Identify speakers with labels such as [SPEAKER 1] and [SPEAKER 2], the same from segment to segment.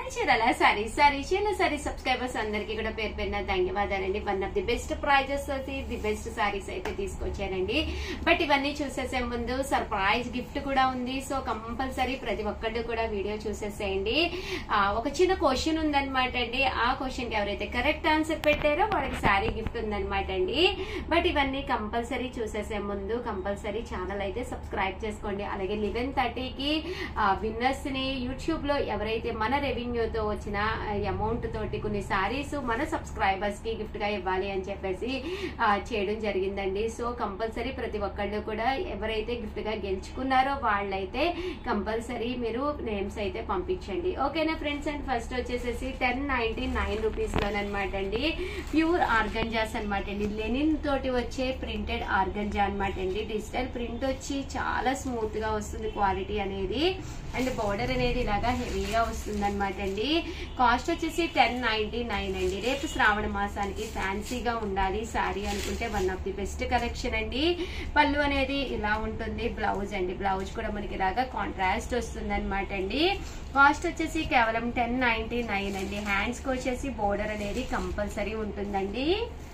[SPEAKER 1] Chirala sari sorry Chirala sari subscribers అందరికీ కూడా పేరు పేరున ధన్యవాదాలండి one of the best prices అయితే ది బెస్ట్ సారీస్ అయితే తీసుకొచ్చానండి బట్ ఇవన్నీ చూసేసే ముందు సర్ప్రైజ్ గిఫ్ట్ కూడా ఉంది సో కంపల్సరీ ప్రతి ఒక్కళ్ళు కూడా వీడియో చూసేసేయండి ఆ, ఒక చిన్న క్వశ్చన్ ఉందన్నమాట అండి ఆ క్వశ్చన్ కి ఎవరైతే కరెక్ట్ ఆన్సర్ పెట్టారో వాళ్ళకి సారీ గిఫ్ట్ ఉందన్నమాట అండి బట్ ఇవన్నీ కంపల్సరీ చూసేసే ముందు కంపల్సరీ ఛానల్ అయితే సబ్స్క్రైబ్ చేసుకోండి అలాగే లెవెన్ థర్టీకి విన్నర్స్ ని యూట్యూబ్ లో ఎవరైతే మన రెవెన్యూతో వచ్చిన అమౌంట్ తోటి కొన్ని సారీస్ మన సబ్స్క్రైబర్స్ కి గిఫ్ట్ గా ఇవ్వాలి అని చెప్పేసి ఆ, చేయడం జరిగిందండి సో కంపల్సరీ ప్రతి ఒక్కళ్ళు కూడా ఎవరైతే గిఫ్ట్ గా గెలుచుకున్నారో వాళ్ళైతే కంపల్సరీ మీరు నేమ్స్ అయితే పంపించండి ఓకేనా ఫ్రెండ్స్ అండ్ ఫస్ట్ వచ్చేసేసి టెన్ నైన్టీ నైన్ రూపీస్ లోనమాట అండి ప్యూర్ ఆర్గంజాస్ అనమాట అండి లెనిన్ తోటి వచ్చే ప్రింటెడ్ ఆర్గంజా అనమాట అండి డిజిటల్ ప్రింట్ వచ్చి చాలా స్మూత్ గా వస్తుంది క్వాలిటీ అనేది అండ్ బార్డర్ అనేది ఇలాగా హెవీగా వస్తుంది అనమాట అండి కాస్ట్ వచ్చేసి టెన్ నైన్టీ నైన్ అండి రేపు శ్రావణ మాసానికి ఫ్యాన్సీగా ఉండాలి శారీ అనుకుంటే one of the best collection అండి పళ్ళు అనేది ఇలా ఉంటుంది బ్లౌజ్ అండి బ్లౌజ్ కూడా మనకి ఇలాగా కాంట్రాస్ట్ వస్తుంది అనమాట అండి కాస్ట్ వచ్చేసి కేవలం టెన్ నైన్టీ నైన్ అండి హ్యాండ్స్ కి వచ్చేసి బోర్డర్ అనేది కంపల్సరీ ఉంటుందండి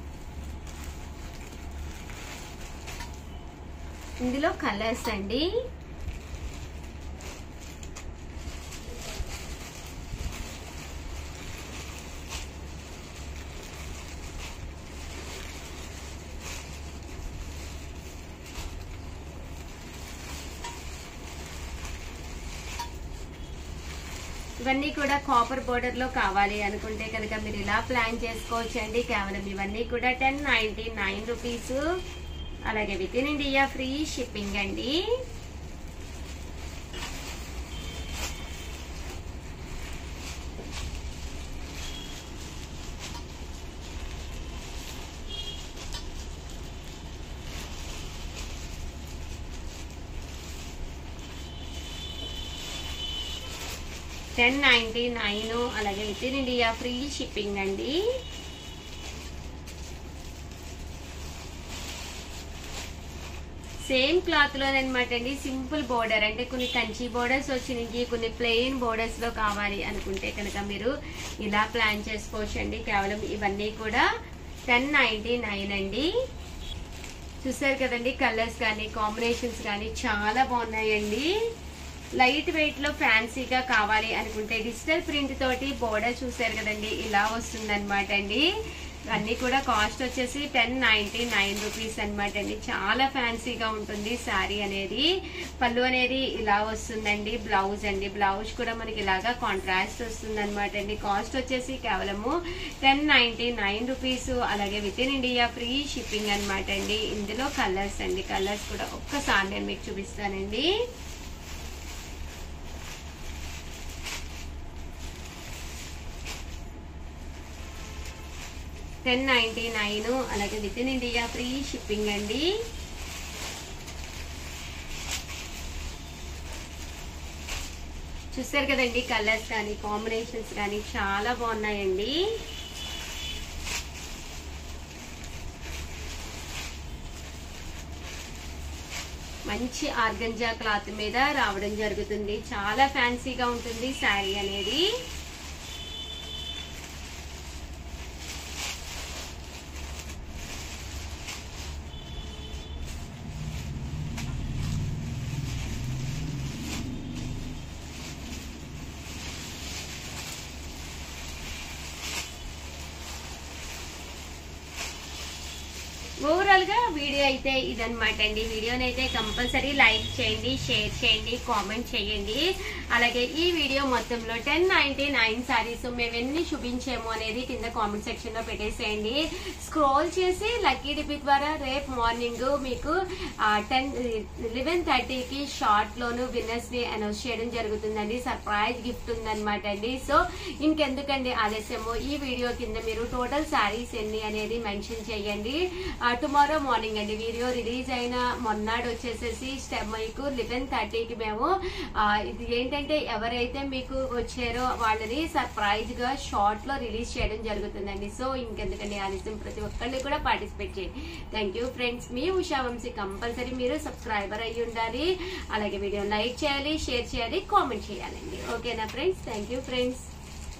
[SPEAKER 1] ఇందులో కలర్స్ అండి ఇవన్నీ కూడా కాపర్ బోర్డర్ లో కావాలి అనుకుంటే కనుక మీరు ఇలా ప్లాన్ చేసుకోవచ్చు అండి కేవలం ఇవన్నీ కూడా టెన్ నైన్టీ నైన్ రూపీస్ అలాగే within India free shipping అండి టెన్ నైన్టీ నైన్ అలాగే within India free shipping అండి సేమ్ క్లాత్ లోనమాట అండి సింపుల్ బోర్డర్ అంటే కొన్ని కంచి బోర్డర్స్ వచ్చినాయి కొన్ని ప్లెయిన్ బోర్డర్స్ లో కావాలి అనుకుంటే కనుక మీరు ఇలా ప్లాన్ చేసుకోవచ్చు అండి కేవలం ఇవన్నీ కూడా టెన్ నైన్టీ నైన్ అండి చూసారు కదండి కలర్స్ కానీ కాంబినేషన్స్ కానీ చాలా బాగున్నాయండి లైట్ వెయిట్ లో ఫ్యాన్సీగా కావాలి అనుకుంటే డిజిటల్ ప్రింట్ తోటి బోర్డర్ చూసారు కదండి ఇలా వస్తుంది అనమాట అండి అన్ని కూడా కాస్ట్ వచ్చేసి టెన్ నైన్టీ నైన్ రూపీస్ అనమాట అండి చాలా ఫ్యాన్సీగా ఉంటుంది శారీ అనేది పళ్ళు అనేది ఇలా వస్తుందండి బ్లౌజ్ అండి బ్లౌజ్ కూడా మనకి ఇలాగా కాంట్రాస్ట్ వస్తుంది అనమాట అండి కాస్ట్ వచ్చేసి కేవలము టెన్ నైన్టీ నైన్ రూపీస్ అలాగే within India free shipping అనమాట అండి ఇందులో కలర్స్ అండి కలర్స్ కూడా ఒక్కసారి నేను మీకు చూపిస్తానండి టెన్ నైన్టీ నైన్ అలాగే within India free shipping అండి చూసారు కదండి కలర్స్ కానీ కాంబినేషన్స్ కానీ చాలా బాగున్నాయండి మంచి ఆర్గంజా క్లాత్ మీద రావడం జరుగుతుంది చాలా ఫ్యాన్సీగా ఉంటుంది శారీ అనేది ఓవరాల్ గా వీడియో అయితే ఇదనమాట అండి వీడియోని అయితే కంపల్సరీ లైక్ చేయండి షేర్ చేయండి కామెంట్ చేయండి అలాగే ఈ వీడియో మొత్తంలో టెన్ నైన్టీ నైన్ సారీస్ మేము ఎన్ని చూపించాము అనేది కింద కామెంట్ సెక్షన్ లో పెట్టేసేయండి స్క్రోల్ చేసి లక్కీ డిపి ద్వారా రేపు మార్నింగ్ మీకు టెన్ లెవెన్ థర్టీకి షార్ట్ లోను విన్నర్స్ ని అనౌన్స్ చేయడం జరుగుతుందండి సర్ప్రైజ్ గిఫ్ట్ ఉందన్నమాట అండి సో ఇంకెందుకండి ఆలస్యము ఈ వీడియో కింద మీరు టోటల్ సారీస్ ఎన్ని అనేది మెన్షన్ చేయండి టుమారో మార్నింగ్ అండి వీడియో రిలీజ్ అయిన మొన్నాడు వచ్చేసేసి స్టెమ్ మీకు లెవెన్ థర్టీకి మేము ఆ, ఇది ఏంటంటే ఎవరైతే మీకు వచ్చారో వాళ్ళని సర్ప్రైజ్ గా షార్ట్ లో రిలీజ్ చేయడం జరుగుతుందండి సో ఇంకెందుకండి ఆలస్యం ప్రతి ఒక్కళ్ళు కూడా పార్టిసిపేట్ చేయండి థ్యాంక్ యూ ఫ్రెండ్స్ మీ ఉషా వంశీ కంపల్సరీ మీరు సబ్స్క్రైబర్ అయ్యి ఉండాలి అలాగే వీడియో లైక్ చేయాలి షేర్ చేయాలి కామెంట్ చేయాలండి ఓకేనా friends thank you friends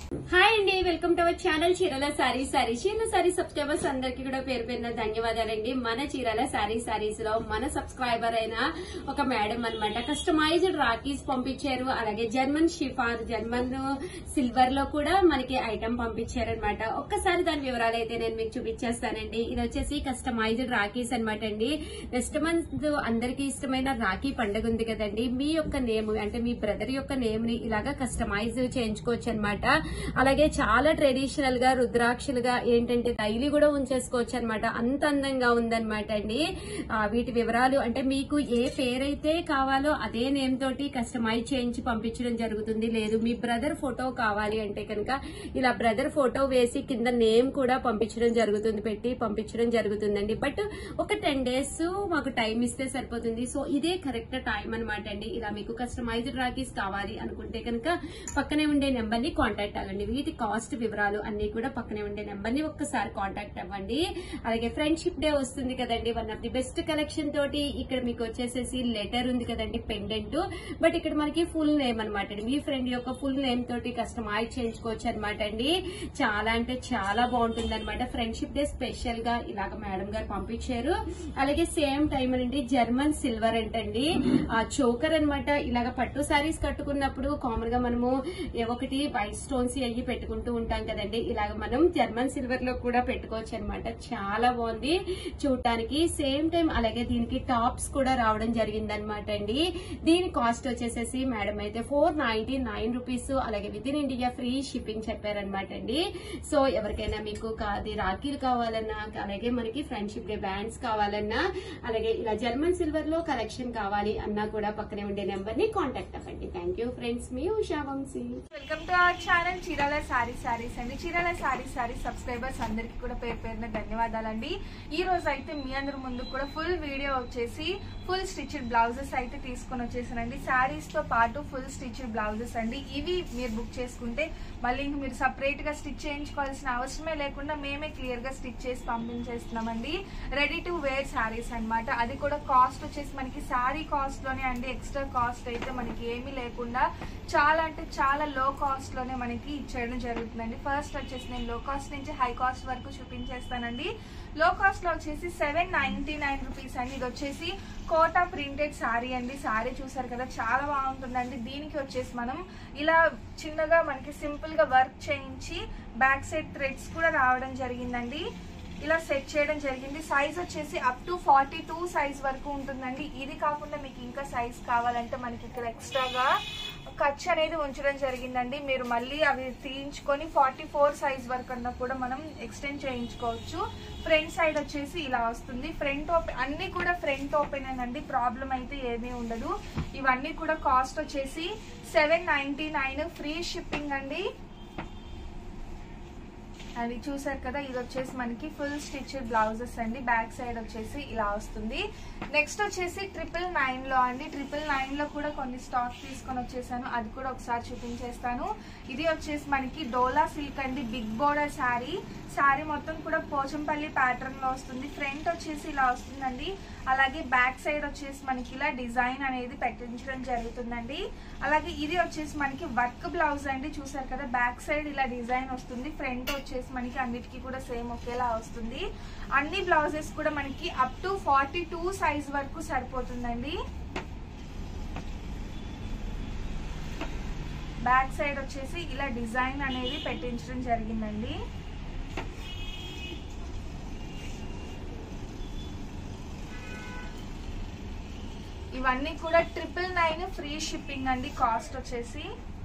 [SPEAKER 1] hi అండి welcome to our channel Chirala sari sorry Chirala sari subscribers అందరికి కూడా పేరు పేరున ధన్యవాదాలండి మన చీరల సారీ సారీస్ లో మన సబ్స్క్రైబర్ అయిన ఒక మేడం అన్నమాట కస్టమైజ్డ్ రాకీస్ పంపించారు అలాగే జర్మన్ షిఫార్ జర్మన్ సిల్వర్ లో కూడా మనకి ఐటమ్ పంపించారనమాట ఒక్కసారి దాని వివరాలు అయితే నేను మీకు చూపించేస్తానండి ఇది వచ్చేసి కస్టమైజ్డ్ రాకీస్ అనమాట అండి నెక్స్ట్ మంత్ అందరికి ఇష్టమైన రాఖీ పండుగ ఉంది కదండి మీ యొక్క నేమ్ అంటే మీ బ్రదర్ యొక్క నేమ్ ని ఇలాగా కస్టమైజ్ చేయించుకోవచ్చు అనమాట అలాగే చాలా ట్రెడిషనల్ గా రుద్రాక్షలుగా ఏంటంటే డైలీ కూడా ఉంచేసుకోవచ్చు అనమాట అంత అందంగా ఉందన్నమాట అండి ఆ, వీటి వివరాలు అంటే మీకు ఏ పేరైతే కావాలో అదే నేమ్ తోటి కస్టమైజ్ చేయించి పంపించడం జరుగుతుంది లేదు మీ బ్రదర్ ఫోటో కావాలి అంటే కనుక ఇలా బ్రదర్ ఫోటో వేసి కింద నేమ్ కూడా పంపించడం జరుగుతుంది పెట్టి పంపించడం జరుగుతుందండి బట్ ఒక టెన్ డేస్ మాకు టైం ఇస్తే సరిపోతుంది సో ఇదే కరెక్ట్ టైం అనమాట అండి ఇలా మీకు కస్టమైజ్డ్ రాకీస్ కావాలి అనుకుంటే కనుక పక్కనే ఉండే నెంబర్ ని కాంటాక్ట్ అవ్వండి వీటి కాస్ట్ వివరాలు అన్ని కూడా పక్కనే ఉండే నెంబర్ ని ఒక్కసారి కాంటాక్ట్ అవ్వండి అలాగే ఫ్రెండ్షిప్ డే వస్తుంది కదండి one of the best collection తోటి ఇక్కడ మీకు వచ్చేసేసి లెటర్ ఉంది కదండి పెండెంట్ బట్ ఇక్కడ మనకి ఫుల్ నేమ్ అనమాట అండి మీ ఫ్రెండ్ యొక్క ఫుల్ నేమ్ తోటి కస్టమైజ్ చేయించుకోవచ్చు అనమాట అండి చాలా అంటే చాలా బాగుంటుంది అనమాట ఫ్రెండ్షిప్ డే స్పెషల్ గా ఇలాగ మేడం గారు పంపించారు అలాగే సేమ్ టైం అండి జర్మన్ సిల్వర్ అంటండి ఆ చోకర్ అన్నమాట ఇలాగ పట్టు సారీస్ కట్టుకున్నప్పుడు కామన్ గా మనము ఏ ఒకటి వైట్ స్టోన్స్ అయ్యి పెట్టుకుంటూ ఉంటాం కదండి ఇలాగ మనం జర్మన్ సిల్వర్ లో కూడా పెట్టుకోవచ్చు అనమాట చాలా బాగుంది చూడటానికి సేమ్ టైం అలాగే దీనికి టాప్స్ కూడా రావడం జరిగింది అనమాట అండి దీని కాస్ట్ వచ్చేసేసి మేడం అయితే ఫోర్ నైన్టీ నైన్ రూపీస్ అలాగే within India free shipping చెప్పారనమాట అండి సో ఎవరికైనా మీకు కాది రాఖీలు కావాలన్నా అలాగే మనకి ఫ్రెండ్షిప్ డే బ్యాండ్స్ కావాలన్నా అలాగే ఇలా జర్మన్ సిల్వర్ లో కలెక్షన్ కావాలి అన్నా కూడా పక్కనే ఉండే నెంబర్ ని కాంటాక్ట్ అవ్వండి థ్యాంక్ యూ ఫ్రెండ్స్ మీ Usha Vamshi
[SPEAKER 2] welcome to our channel Chirala sari saris అండి చీరాల సారీ సారీ సబ్స్క్రైబర్స్ అందరికి కూడా పేరు పేరున ధన్యవాదాలండి ఈ రోజు అయితే మీ అందరి ముందు కూడా ఫుల్ వీడియో వచ్చేసి ఫుల్ స్టిచ్డ్ బ్లౌజెస్ అయితే తీసుకొని వచ్చేసానండి శారీస్ తో పాటు ఫుల్ స్టిచ్డ్ బ్లౌజెస్ అండి ఇవి మీరు బుక్ చేసుకుంటే మళ్ళీ ఇంక మీరు సపరేట్ గా స్టిచ్ చేయించుకోవాల్సిన అవసరమే లేకుండా మేమే క్లియర్ గా స్టిచ్ చేసి పంపించేస్తున్నామండి రెడీ టు వేర్ శారీస్ అన్నమాట అది కూడా కాస్ట్ వచ్చేసి మనకి శారీ కాస్ట్ లోనే అండి ఎక్స్ట్రా కాస్ట్ అయితే మనకి ఏమీ లేకుండా చాలా అంటే చాలా లో కాస్ట్ లోనే మనకి ఇచ్చేయడం జరుగుతుందండి ఫస్ట్ వచ్చేసి నేను లో కాస్ట్ నుంచి హై కాస్ట్ వరకు చూపించేస్తానండి లో కాస్ట్ లో వచ్చేసి సెవెన్ నైన్టీ నైన్ రూపీస్ అండి ఇది వచ్చేసి కోటా ప్రింటెడ్ శారీ అండి శారీ చూసారు కదా చాలా బాగుంటుందండి దీనికి వచ్చేసి మనం ఇలా చిన్నగా మనకి సింపుల్ గా వర్క్ చేయించి బ్యాక్ సైడ్ థ్రెడ్స్ కూడా రావడం జరిగిందండి ఇలా సెట్ చేయడం జరిగింది సైజ్ వచ్చేసి up to forty two size వరకు ఉంటుందండి ఇది కాకుండా మీకు ఇంకా సైజ్ కావాలంటే మనకి ఇక్కడ ఎక్స్ట్రాగా ఖర్చు అనేది ఉంచడం జరిగిందండి మీరు మళ్ళీ అవి తీయించుకొని ఫార్టీ ఫోర్ సైజ్ వరకు అన్నా కూడా మనం ఎక్స్టెండ్ చేయించుకోవచ్చు ఫ్రంట్ సైడ్ వచ్చేసి ఇలా వస్తుంది ఫ్రంట్ ఓపెన్ అన్ని కూడా ఫ్రంట్ ఓపెన్ అండి ప్రాబ్లం అయితే ఏమీ ఉండదు ఇవన్నీ కూడా కాస్ట్ వచ్చేసి seven ninety nine free shipping అండి అది చూసారు కదా ఇది వచ్చేసి మనకి ఫుల్ స్టిచ్డ్ బ్లౌజెస్ అండి బ్యాక్ సైడ్ వచ్చేసి ఇలా వస్తుంది నెక్స్ట్ వచ్చేసి ట్రిపుల్ నైన్ లో అండి ట్రిపుల్ నైన్ లో కూడా కొన్ని స్టాక్ తీసుకొని వచ్చేసాను అది కూడా ఒకసారి చూపించేస్తాను ఇది వచ్చేసి మనకి డోలా సిల్క్ అండి బిగ్ బోర్డర్ శారీ శారీ మొత్తం కూడా పోచంపల్లి ప్యాటర్న్ లో వస్తుంది ఫ్రంట్ వచ్చేసి ఇలా వస్తుందండి అలాగే బ్యాక్ సైడ్ వచ్చేసి మనకి ఇలా డిజైన్ అనేది పెట్టించడం జరుగుతుందండి అలాగే ఇది వచ్చేసి మనకి వర్క్ బ్లౌజ్ అండి చూసారు కదా బ్యాక్ సైడ్ ఇలా డిజైన్ వస్తుంది ఫ్రంట్ వచ్చేసి మనకి అన్నిటికీ కూడా సేమ్ ఒకేలా వస్తుంది అన్ని బ్లౌజెస్ కూడా మనకి up to forty two size వరకు సరిపోతుందండి బ్యాక్ సైడ్ వచ్చేసి ఇలా డిజైన్ అనేది పెట్టించడం జరిగిందండి ఇవన్నీ కూడా ట్రిపుల్ నైన్ ఫ్రీ షిప్పింగ్ అండి కాస్ట్ వచ్చేసి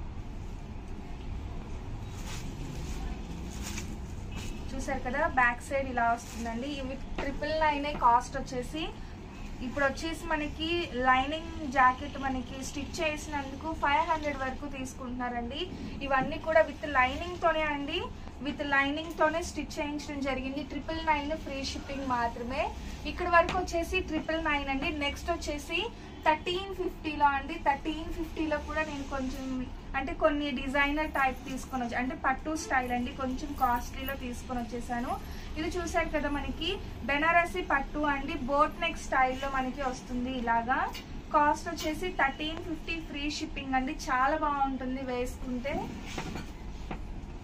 [SPEAKER 2] చూసారు కదా బ్యాక్ సైడ్ ఇలా వస్తుందండి ఇవి ట్రిపుల్ నైన్ కాస్ట్ వచ్చేసి ఇప్పుడు వచ్చేసి మనకి లైనింగ్ జాకెట్ మనకి స్టిచ్ చేసినందుకు ఫైవ్ హండ్రెడ్ వరకు తీసుకుంటున్నారండి ఇవన్నీ కూడా విత్ లైనింగ్ తోనే అండి విత్ లైనింగ్ తోనే స్టిచ్ చేయించడం జరిగింది ట్రిపుల్ నైన్ ఫ్రీ షిప్పింగ్ మాత్రమే ఇక్కడ వరకు వచ్చేసి ట్రిపుల్ నైన్ అండి నెక్స్ట్ వచ్చేసి థర్టీన్ ఫిఫ్టీలో అండి థర్టీన్ ఫిఫ్టీలో కూడా నేను కొంచెం అంటే కొన్ని డిజైనర్ టైప్ తీసుకొని వచ్చి అంటే పట్టు స్టైల్ అండి కొంచెం కాస్ట్లీలో తీసుకొని వచ్చేసాను ఇది చూసారు కదా మనకి బెనారసి పట్టు అండి బోట్ నెక్ స్టైల్లో మనకి వస్తుంది ఇలాగా కాస్ట్ వచ్చేసి థర్టీన్ ఫిఫ్టీ ఫ్రీ షిప్పింగ్ అండి చాలా బాగుంటుంది వేసుకుంటే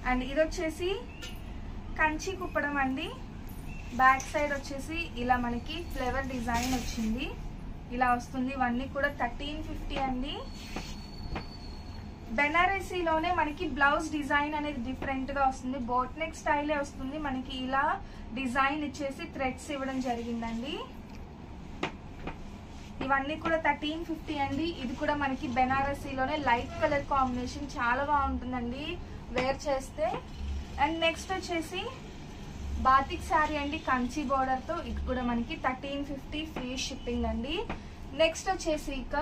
[SPEAKER 2] అండ్ ఇది వచ్చేసి కంచి కుప్పడం అండి బ్యాక్ సైడ్ వచ్చేసి ఇలా మనకి ఫ్లేవర్ డిజైన్ వచ్చింది ఇలా వస్తుంది ఇవన్నీ కూడా థర్టీన్ ఫిఫ్టీ అండి బెనారసీలోనే మనకి బ్లౌజ్ డిజైన్ అనేది డిఫరెంట్ గా వస్తుంది బోట్ నెక్ స్టైలే వస్తుంది మనకి ఇలా డిజైన్ ఇచ్చేసి థ్రెడ్స్ ఇవ్వడం జరిగిందండి ఇవన్నీ కూడా థర్టీన్ ఫిఫ్టీ అండి ఇది కూడా మనకి బెనారసీలోనే లైట్ కలర్ కాంబినేషన్ చాలా బాగుంటుందండి వేర్ చేస్తే అండ్ నెక్స్ట్ వచ్చేసి బాతిక్ శారీ అండి కంచి border తో ఇది కూడా మనకి థర్టీన్ ఫిఫ్టీ ఫ్రీ షిప్పింగ్ అండి నెక్స్ట్ వచ్చేసి ఇక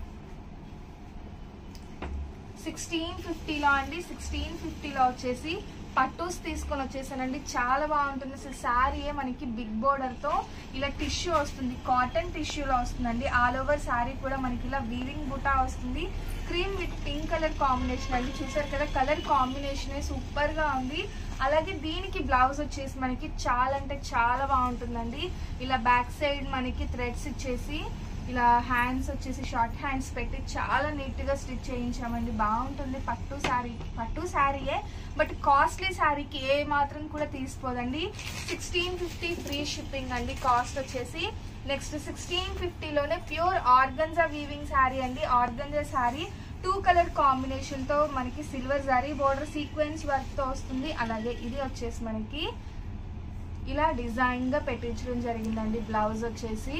[SPEAKER 2] సిక్స్టీన్ ఫిఫ్టీలో అండి సిక్స్టీన్ ఫిఫ్టీలో వచ్చేసి పట్టూస్ తీసుకొని వచ్చేసానండి చాలా బాగుంటుంది అసలు శారీయే మనకి బిగ్ తో ఇలా టిష్యూ వస్తుంది కాటన్ టిష్యూలో వస్తుందండి ఆల్ ఓవర్ శారీ కూడా మనకి ఇలా వీవింగ్ బుటా వస్తుంది cream with pink colour combination అండి చూసారు కదా కలర్ కాంబినేషన్ సూపర్ గా ఉంది అలాగే దీనికి బ్లౌజ్ వచ్చేసి మనకి చాలా అంటే చాలా బాగుంటుందండి ఇలా బ్యాక్ సైడ్ మనకి థ్రెడ్స్ ఇచ్చేసి ఇలా హ్యాండ్స్ వచ్చేసి షార్ట్ హ్యాండ్స్ పెట్టి చాలా నీట్ గా స్టిచ్ చేయించామండి బాగుంటుంది పట్టు శారీ పట్టు శారీయే బట్ కాస్ట్లీ శారీకి ఏ మాత్రం కూడా తీసుకోదండి సిక్స్టీన్ ఫిఫ్టీ ఫ్రీ షిప్పింగ్ అండి కాస్ట్ వచ్చేసి నెక్స్ట్ సిక్స్టీన్ ఫిఫ్టీలోనే ప్యూర్ ఆర్గంజా వీవింగ్ శారీ అండి organza sari two colour combination తో మనకి silver zari border sequence work తో వస్తుంది అలాగే ఇది వచ్చేసి మనకి ఇలా డిజైన్ గా పెట్టించడం జరిగిందండి బ్లౌజ్ వచ్చేసి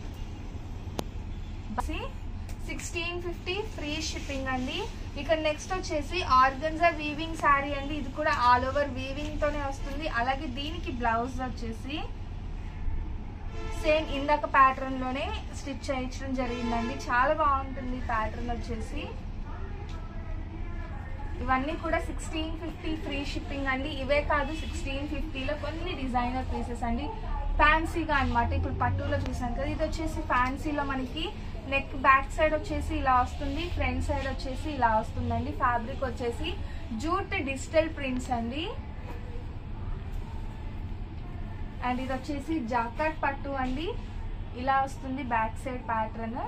[SPEAKER 2] సిక్స్టీన్ ఫిఫ్టీ ఫ్రీ షిప్పింగ్ అండి ఇక నెక్స్ట్ వచ్చేసి ఆర్గన్జా వీవింగ్ శారీ అండి ఇది కూడా ఆల్ ఓవర్ వీవింగ్ తోనే వస్తుంది అలాగే దీనికి బ్లౌజ్ వచ్చేసి సేమ్ ఇందాక ప్యాటర్న్ లోనే స్టిచ్ చేయించడం జరిగిందండి చాలా బాగుంటుంది ప్యాటర్న్ వచ్చేసి ఇవన్నీ కూడా సిక్స్టీన్ ఫిఫ్టీ ఫ్రీ షిప్పింగ్ అండి ఇవే కాదు సిక్స్టీన్ ఫిఫ్టీలో కొన్ని డిజైనర్ పీసెస్ అండి ఫ్యాన్సీగా అన్నమాట ఇప్పుడు పట్టులో చూసాం కదా ఇది వచ్చేసి ఫ్యాన్సీలో మనకి నెక్ బ్యాక్ సైడ్ వచ్చేసి ఇలా వస్తుంది ఫ్రంట్ సైడ్ వచ్చేసి ఇలా వస్తుందండి ఫ్యాబ్రిక్ వచ్చేసి జూట్ డిజిటల్ ప్రింట్స్ అండి అండ్ ఇది వచ్చేసి జాకెట్ పట్టు అండి ఇలా వస్తుంది బ్యాక్ సైడ్ ప్యాటర్న్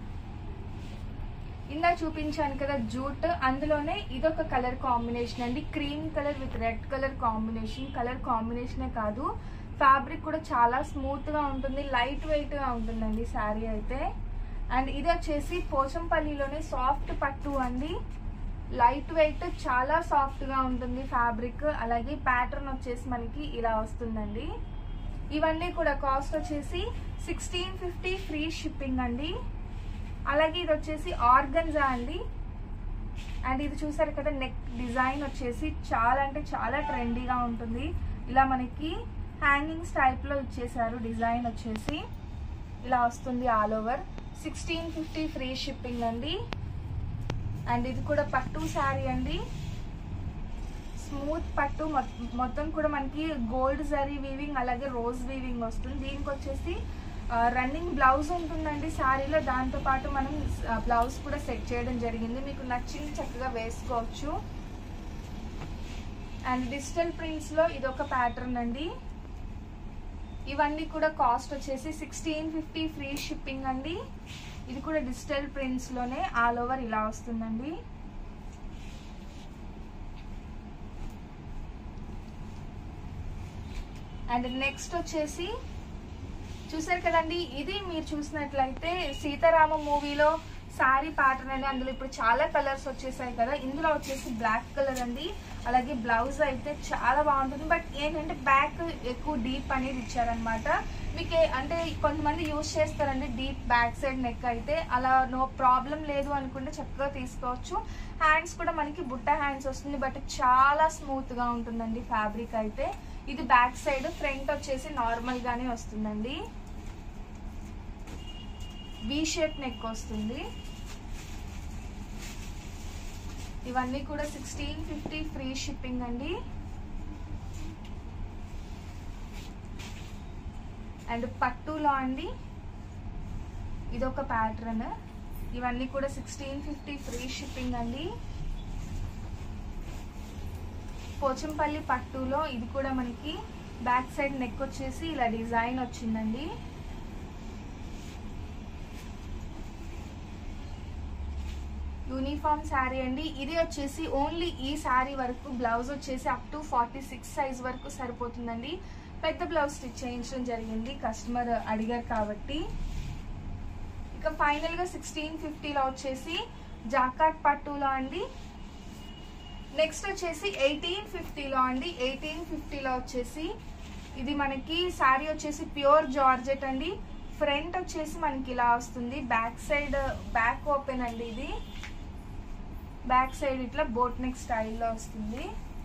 [SPEAKER 2] ఇందా చూపించాను కదా జూట్ అందులోనే ఇదొక కలర్ కాంబినేషన్ అండి cream colour with red colour combination colour కాంబినేషనే కాదు ఫ్యాబ్రిక్ కూడా చాలా స్మూత్ గా ఉంటుంది లైట్ వెయిట్ గా ఉంటుందండి శారీ అయితే అండ్ ఇది వచ్చేసి పోచంపల్లిలోనే సాఫ్ట్ పట్టు అండి లైట్ వెయిట్ చాలా సాఫ్ట్ గా ఉంటుంది ఫ్యాబ్రిక్ అలాగే ప్యాటర్న్ వచ్చేసి మనకి ఇలా వస్తుందండి ఇవన్నీ కూడా కాస్ట్ వచ్చేసి సిక్స్టీన్ ఫిఫ్టీ ఫ్రీ షిప్పింగ్ అండి అలాగే ఇది వచ్చేసి ఆర్గన్జా అండి అండ్ ఇది చూసారు కదా నెక్ డిజైన్ వచ్చేసి చాలా అంటే చాలా ట్రెండీగా ఉంటుంది ఇలా మనకి హ్యాంగింగ్స్ టైప్లో ఇచ్చేసారు డిజైన్ వచ్చేసి ఇలా వస్తుంది all over sixteen fifty free shipping అండి అండ్ ఇది కూడా పట్టు శారీ అండి స్మూత్ పట్టు మొ- మొత్తం కూడా మనకి గోల్డ్ జరీ వీవింగ్ అలాగే రోజ్ వీవింగ్ వస్తుంది దీనికి వచ్చేసి రన్నింగ్ బ్లౌజ్ ఉంటుందండి శారీలో దాంతో పాటు మనం బ్లౌజ్ కూడా సెట్ చేయడం జరిగింది మీకు నచ్చింది చక్కగా వేసుకోవచ్చు అండ్ డిజిటల్ ప్రింట్స్ లో ఇది ఒక ప్యాటర్న్ అండి ఇవన్నీ కూడా కాస్ట్ వచ్చేసి సిక్స్టీన్ ఫిఫ్టీ ఫ్రీ షిప్పింగ్ అండి ఇది కూడా డిజిటల్ ప్రింట్స్ లోనే ఆల్ ఓవర్ ఇలా వస్తుందండి అండ్ నెక్స్ట్ వచ్చేసి చూసారు కదండి ఇది మీరు చూసినట్లయితే సీతారామ మూవీలో శారీ ప్యాటర్న్ అని అందులో ఇప్పుడు చాలా కలర్స్ వచ్చేసాయి కదా ఇందులో వచ్చేసి బ్లాక్ కలర్ అండి అలాగే బ్లౌజ్ అయితే చాలా బాగుంటుంది బట్ ఏంటంటే బ్యాక్ ఎక్కువ డీప్ అనేది ఇచ్చారనమాట మీకు ఏ- అంటే కొంతమంది యూజ్ చేస్తారండి డీప్ బ్యాక్ సైడ్ నెక్ అయితే అలా నో ప్రాబ్లం లేదు అనుకుంటే చక్కగా తీసుకోవచ్చు హ్యాండ్స్ కూడా మనకి బుట్ట హ్యాండ్స్ వస్తుంది బట్ చాలా స్మూత్ గా ఉంటుందండి ఫ్యాబ్రిక్ అయితే ఇది బ్యాక్ సైడ్ ఫ్రంట్ వచ్చేసి నార్మల్ గానే వస్తుందండి వి షేప్ నెక్ వస్తుంది ఇవన్నీ కూడా సిక్స్టీన్ ఫిఫ్టీ ఫ్రీ షిప్పింగ్ అండి అండ్ పట్టులో అండి ఇదొక ప్యాటర్న్ ఇవన్నీ కూడా సిక్స్టీన్ ఫిఫ్టీ ఫ్రీ షిప్పింగ్ అండి పోచంపల్లి పట్టులో ఇది కూడా మనకి బ్యాక్ సైడ్ నెక్ వచ్చేసి ఇలా డిజైన్ వచ్చిందండి యూ యూనిఫామ్ శారీ అండి ఇది వచ్చేసి ఓన్లీ ఈ శారీ వరకు బ్లౌజ్ వచ్చేసి up to forty six size వరకు సరిపోతుందండి పెద్ద బ్లౌజ్ స్టిచ్ చేయించడం జరిగింది కస్టమర్ అడిగారు కాబట్టి ఇక ఫైనల్ గా సిక్స్టీన్ ఫిఫ్టీలో వచ్చేసి జాకాట్ పట్టులో అండి నెక్స్ట్ వచ్చేసి ఎయిటీన్ ఫిఫ్టీలో అండి ఎయిటీన్ ఫిఫ్టీలో వచ్చేసి ఇది మనకి శారీ వచ్చేసి ప్యూర్ జార్జెట్ అండి ఫ్రంట్ వచ్చేసి మనకి ఇలా వస్తుంది బ్యాక్ సైడ్ బ్యాక్ ఓపెన్ అండి ఇది బ్యాక్ సైడ్ ఇట్లా బోట్ నెక్ స్టైల్లో వస్తుంది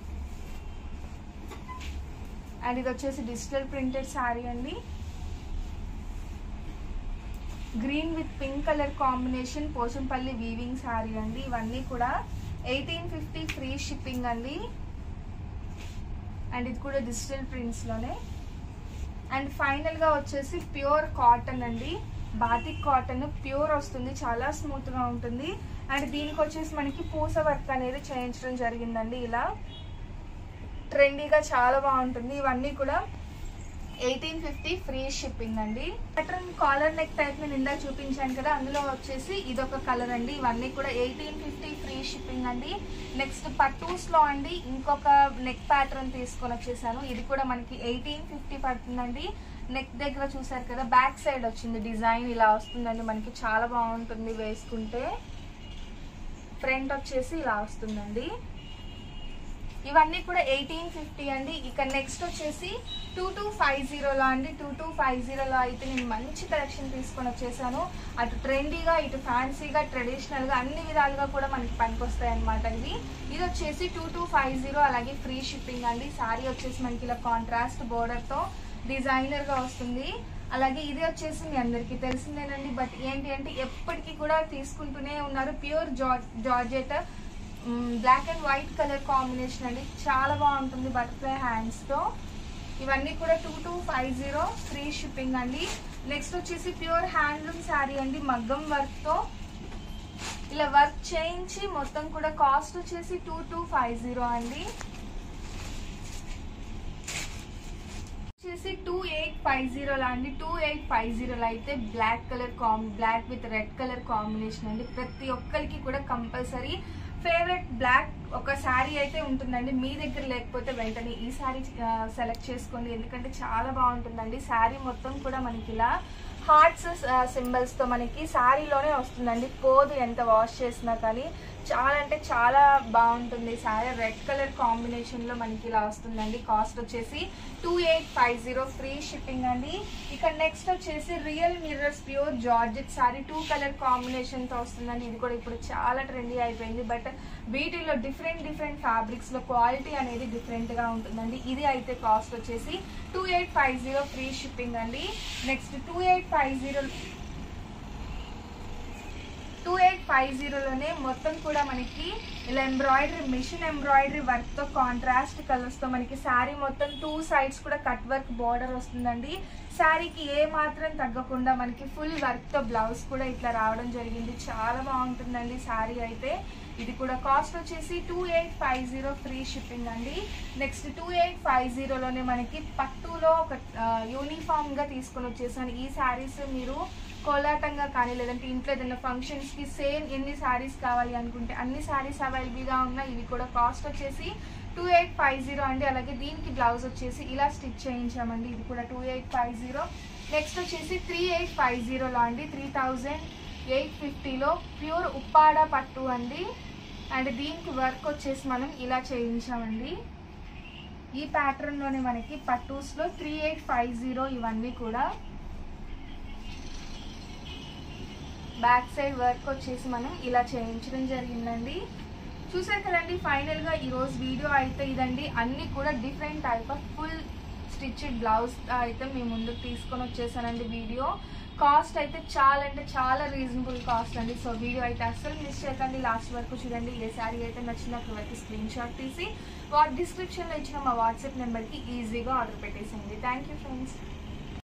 [SPEAKER 2] అండ్ ఇది వచ్చేసి డిజిటల్ ప్రింటెడ్ శారీ అండి green with pink colour combination Pochampally weaving sari అండి ఇవన్నీ కూడా ఎయిటీన్ ఫిఫ్టీ ఫ్రీ షిప్పింగ్ అండి అండ్ ఇది కూడా డిజిటల్ ప్రింట్స్లోనే అండ్ ఫైనల్గా వచ్చేసి ప్యూర్ కాటన్ అండి బాతిక్ కాటన్ ప్యూర్ వస్తుంది చాలా స్మూత్గా ఉంటుంది అండ్ దీనికి వచ్చేసి మనకి పూస వర్క్ అనేది చేయించడం జరిగిందండి ఇలా ట్రెండీగా చాలా బాగుంటుంది ఇవన్నీ కూడా ఎయిటీన్ ఫిఫ్టీ ఫ్రీ షిప్పింగ్ అండి ప్యాటర్న్ కాలర్ నెక్ టైప్ నేను ఇందాక చూపించాను కదా అందులో వచ్చేసి ఇదొక కలర్ అండి ఇవన్నీ కూడా ఎయిటీన్ ఫిఫ్టీ ఫ్రీ షిప్పింగ్ అండి నెక్స్ట్ పట్టూస్ లో అండి ఇంకొక నెక్ ప్యాటర్న్ తీసుకొని వచ్చేసాను ఇది కూడా మనకి ఎయిటీన్ ఫిఫ్టీ పడుతుందండి నెక్ దగ్గర చూసారు కదా బ్యాక్ సైడ్ వచ్చింది డిజైన్ ఇలా వస్తుందండి మనకి చాలా బాగుంటుంది వేసుకుంటే ఫ్రంట్ వచ్చేసి ఇలా వస్తుందండి ఇవన్నీ కూడా ఎయిటీన్ ఫిఫ్టీ అండి ఇక నెక్స్ట్ వచ్చేసి టూ టూ ఫైవ్ జీరోలో అండి టూ టూ ఫైవ్ జీరోలో అయితే నేను మంచి కలెక్షన్ తీసుకొని వచ్చేసాను అటు ట్రెండీగా ఇటు ఫ్యాన్సీగా ట్రెడిషనల్గా అన్ని విధాలుగా కూడా మనకి పనికొస్తాయి అనమాట ఇవి ఇది వచ్చేసి టూ టూ ఫైవ్ జీరో అలాగే ఫ్రీ షిప్పింగ్ అండి శారీ వచ్చేసి మనకి ఇలా కాంట్రాస్ట్ బోర్డర్తో డిజైనర్గా వస్తుంది అలాగే ఇది వచ్చేసి మీ అందరికీ తెలిసిందేనండి బట్ ఏంటి అంటే ఎప్పటికీ కూడా తీసుకుంటూనే ఉన్నారు ప్యూర్ జార్జ్ georgette black and white colour combination అండి చాలా బాగుంటుంది బటర్ఫ్లై హ్యాండ్స్తో ఇవన్నీ కూడా two two five zero free shipping అండి నెక్స్ట్ వచ్చేసి ప్యూర్ హ్యాండ్లూమ్ శారీ అండి మగ్గం వర్క్తో ఇలా వర్క్ చేయించి మొత్తం కూడా కాస్ట్ వచ్చేసి టూ టూ ఫైవ్ జీరో అండి వచ్చేసి టూ ఎయిట్ ఫైవ్ జీరోలో అండి టూ ఎయిట్ ఫైవ్ జీరోలో అయితే black colour comb black with red colour combination అండి ప్రతి ఒక్కరికి కూడా కంపల్సరీ ఫేవరెట్ బ్లాక్ ఒక శారీ అయితే ఉంటుందండి మీ దగ్గర లేకపోతే వెంటనే ఈ శారీ సెలెక్ట్ చేసుకోండి ఎందుకంటే చాలా బాగుంటుందండి శారీ మొత్తం కూడా మనకి ఇలా హార్ట్స్ సింబల్స్తో మనకి శారీలోనే వస్తుందండి పోదు ఎంత వాష్ చేసినా కానీ చాలా అంటే చాలా బాగుంటుంది శారీ రెడ్ కలర్ కాంబినేషన్లో మనకి ఇలా వస్తుందండి కాస్ట్ వచ్చేసి two eight five zero free shipping అండి ఇక నెక్స్ట్ వచ్చేసి real mirrors pure georgette sari two colour కాంబినేషన్తో వస్తుందండి ఇది కూడా ఇప్పుడు చాలా ట్రెండీ అయిపోయింది బట్ వీటిలో డిఫరెంట్ డిఫరెంట్ ఫ్యాబ్రిక్స్లో క్వాలిటీ అనేది డిఫరెంట్గా ఉంటుందండి ఇది అయితే కాస్ట్ వచ్చేసి two eight five zero free shipping అండి next two eight five zero two eight five జీరోలోనే మొత్తం కూడా మనకి ఇలా ఎంబ్రాయిడరీ మిషన్ ఎంబ్రాయిడరీ వర్క్తో కాంట్రాస్ట్ కలర్స్తో మనకి శారీ మొత్తం టూ సైడ్స్ కూడా కట్ వర్క్ బార్డర్ వస్తుందండి శారీకి ఏ మాత్రం తగ్గకుండా మనకి ఫుల్ వర్క్తో బ్లౌజ్ కూడా ఇట్లా రావడం జరిగింది చాలా బాగుంటుందండి శారీ అయితే ఇది కూడా కాస్ట్ వచ్చేసి two eight five zero free shipping అండి నెక్స్ట్ టూ ఎయిట్ ఫైవ్ జీరోలోనే మనకి పట్టులో ఒక యూనిఫామ్గా తీసుకొని వచ్చేసాను ఈ శారీస్ మీరు కోలాటంగా కానీ లేదంటే ఇంట్లో ఏదైనా ఫంక్షన్స్కి సేమ్ ఎన్ని శారీస్ కావాలి అనుకుంటే అన్ని శారీస్ అవైలబుల్గా ఉన్నాయి ఇవి కూడా కాస్ట్ వచ్చేసి టూ ఎయిట్ ఫైవ్ జీరో అండి అలాగే దీనికి బ్లౌజ్ వచ్చేసి ఇలా స్టిచ్ చేయించామండి ఇది కూడా two eight five zero next వచ్చేసి త్రీ ఎయిట్ ఫైవ్ జీరోలో అండి త్రీ థౌజండ్ ఎయిట్ ఫిఫ్టీలో ప్యూర్ ఉప్పాడ పట్టు అండి అండ్ దీనికి వర్క్ వచ్చేసి మనం ఇలా చేయించామండి ఈ ప్యాటర్న్లోనే మనకి పట్టూస్లో త్రీ ఎయిట్ ఫైవ్ జీరో ఇవన్నీ కూడా బ్యాక్ సైడ్ వర్క్ వచ్చేసి మనం ఇలా చేయించడం జరిగిందండి చూసారు కదండి ఫైనల్ గా ఈ రోజు వీడియో అయితే ఇదండి అన్ని కూడా different type of full stitched blouse అయితే మీ ముందుకు తీసుకొని వచ్చేసానండి వీడియో కాస్ట్ అయితే చాలా అంటే చాలా రీజనబుల్ కాస్ట్ అండి సో వీడియో అయితే అస్సలు మిస్ చేయకండి లాస్ట్ వరకు చూడండి ఏ శారీ అయితే నచ్చినట్లు అయితే స్క్రీన్ షాట్ తీసి వాట్ డిస్క్రిప్షన్లో ఇచ్చిన మా వాట్సాప్ నెంబర్కి ఈజీగా ఆర్డర్ పెట్టేసింది థ్యాంక్ యూ ఫ్రెండ్స్